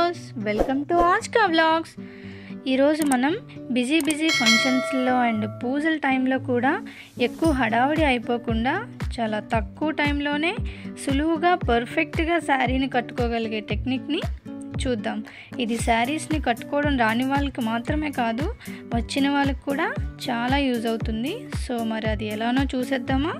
hellos welcome to Aajka vlogs ఈరోజు మనం busy busy ఫంక్షన్స్లో అండ్ పూజల టైంలో కూడా ఎక్కువ హడావుడి అయిపోకుండా చాలా తక్కువ టైంలోనే సులువుగా పర్ఫెక్ట్గా శారీని కట్టుకోగలిగే టెక్నిక్ని చూద్దాం ఇది శారీస్ని కట్టుకోవడం రాని వాళ్ళకి మాత్రమే కాదు వచ్చిన వాళ్ళకి కూడా చాలా యూజ్ అవుతుంది సో మరి అది ఎలానో చూసేద్దామా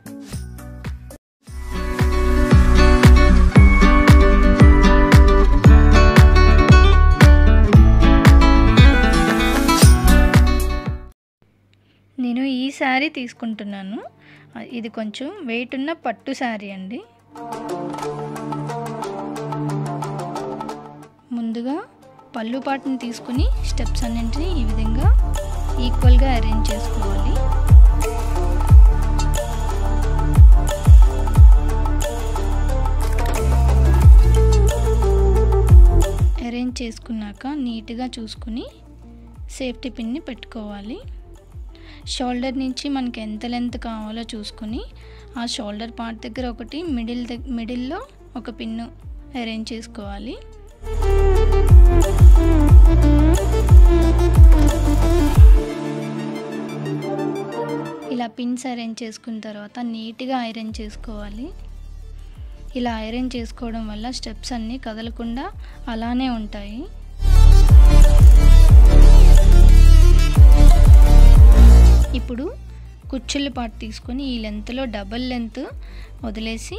నేను ఈ శారీ తీసుకుంటున్నాను ఇది కొంచెం వెయిట్ ఉన్న పట్టు శారీ అండి ముందుగా పళ్ళు పాటుని తీసుకుని స్టెప్స్ అన్నింటినీ ఈ విధంగా ఈక్వల్గా అరేంజ్ చేసుకోవాలి అరేంజ్ చేసుకున్నాక నీట్గా చూసుకుని సేఫ్టీ పిన్ని పెట్టుకోవాలి షోల్డర్ నుంచి మనకి ఎంత లెంత్ కావాలో చూసుకుని ఆ షోల్డర్ పార్ట్ దగ్గర ఒకటి మిడిల్ మిడిల్లో ఒక పిన్ను అరేంజ్ చేసుకోవాలి ఇలా పిన్స్ అరేంజ్ చేసుకున్న తర్వాత నీట్గా ఐరన్ చేసుకోవాలి ఇలా ఐరన్ చేసుకోవడం వల్ల స్టెప్స్ అన్నీ కదలకుండా అలానే ఉంటాయి ఇప్పుడు కుచ్చుల పాటు తీసుకొని ఈ లెంత్లో డబల్ లెంత్ వదిలేసి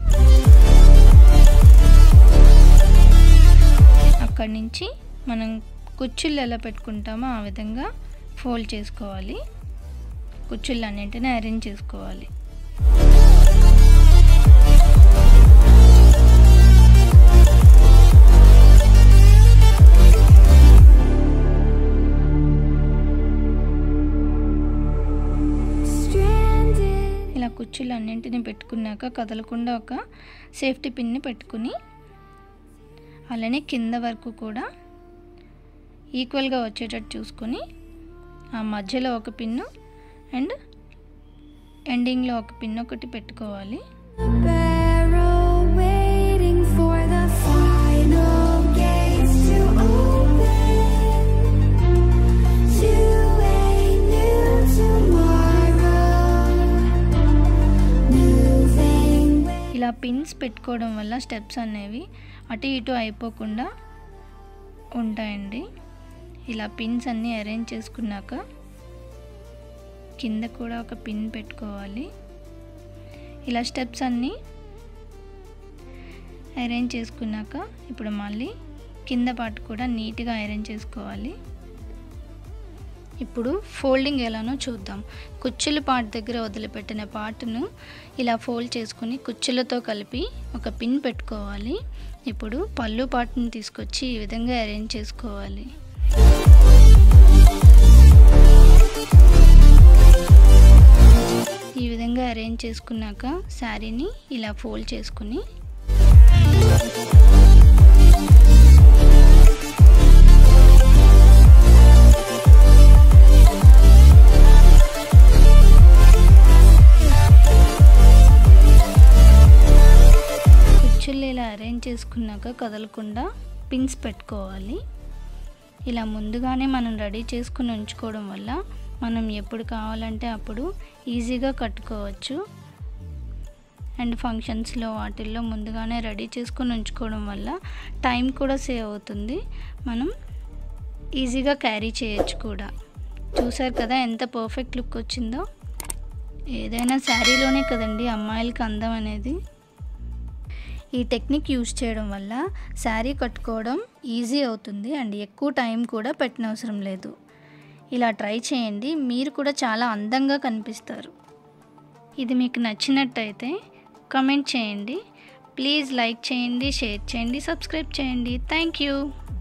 అక్కడి నుంచి మనం కుచ్చుళ్ళు ఎలా పెట్టుకుంటామో ఆ విధంగా ఫోల్డ్ చేసుకోవాలి కుచ్చుళ్ళు అన్నింటినీ అరేంజ్ చేసుకోవాలి ఇలా కుర్చీలు అన్నింటిని పెట్టుకున్నాక కదలకుండా ఒక సేఫ్టీ పిన్ని పెట్టుకుని అలానే కింద వరకు కూడా ఈక్వల్గా వచ్చేటట్టు చూసుకొని ఆ మధ్యలో ఒక పిన్ను అండ్ ఎండింగ్లో ఒక పిన్ ఒకటి పెట్టుకోవాలి ఇలా పిన్స్ పెట్టుకోవడం వల్ల స్టెప్స్ అనేవి అటు ఇటు అయిపోకుండా ఉంటాయండి ఇలా పిన్స్ అన్నీ అరేంజ్ చేసుకున్నాక కింద కూడా ఒక పిన్ పెట్టుకోవాలి ఇలా స్టెప్స్ అన్నీ అరేంజ్ చేసుకున్నాక ఇప్పుడు మళ్ళీ కింద పార్ట్ కూడా నీట్గా అరేంజ్ చేసుకోవాలి ఇప్పుడు ఫోల్డింగ్ ఎలానో చూద్దాం కుచ్చుల పార్ట్ దగ్గర వదిలిపెట్టిన పార్ట్ను ఇలా ఫోల్డ్ చేసుకుని కుచ్చులతో కలిపి ఒక పిన్ పెట్టుకోవాలి ఇప్పుడు పళ్ళు పార్ట్ని తీసుకొచ్చి ఈ విధంగా అరేంజ్ చేసుకోవాలి ఈ విధంగా అరేంజ్ చేసుకున్నాక శారీని ఇలా ఫోల్డ్ చేసుకుని కుచ్చుళ్ళు ఇలా అరేంజ్ చేసుకున్నాక కదలకుండా పిన్స్ పెట్టుకోవాలి ఇలా ముందుగానే మనం రెడీ చేసుకుని ఉంచుకోవడం వల్ల మనం ఎప్పుడు కావాలంటే అప్పుడు ఈజీగా కట్టుకోవచ్చు అండ్ ఫంక్షన్స్లో వాటిల్లో ముందుగానే రెడీ చేసుకుని ఉంచుకోవడం వల్ల టైం కూడా సేవ్ అవుతుంది మనం ఈజీగా క్యారీ చేయొచ్చు కూడా చూసారు కదా ఎంత పర్ఫెక్ట్ లుక్ వచ్చిందో ఏదైనా శారీలోనే కదండి అమ్మాయిలకి అందం అనేది ఈ టెక్నిక్ యూజ్ చేయడం వల్ల శారీ కట్టుకోవడం ఈజీ అవుతుంది అండ్ ఎక్కువ టైం కూడా పెట్టనవసరం లేదు ఇలా ట్రై చేయండి మీరు కూడా చాలా అందంగా కనిపిస్తారు ఇది మీకు నచ్చినట్టయితే కమెంట్ చేయండి ప్లీజ్ లైక్ చేయండి షేర్ చేయండి సబ్స్క్రైబ్ చేయండి థ్యాంక్ యూ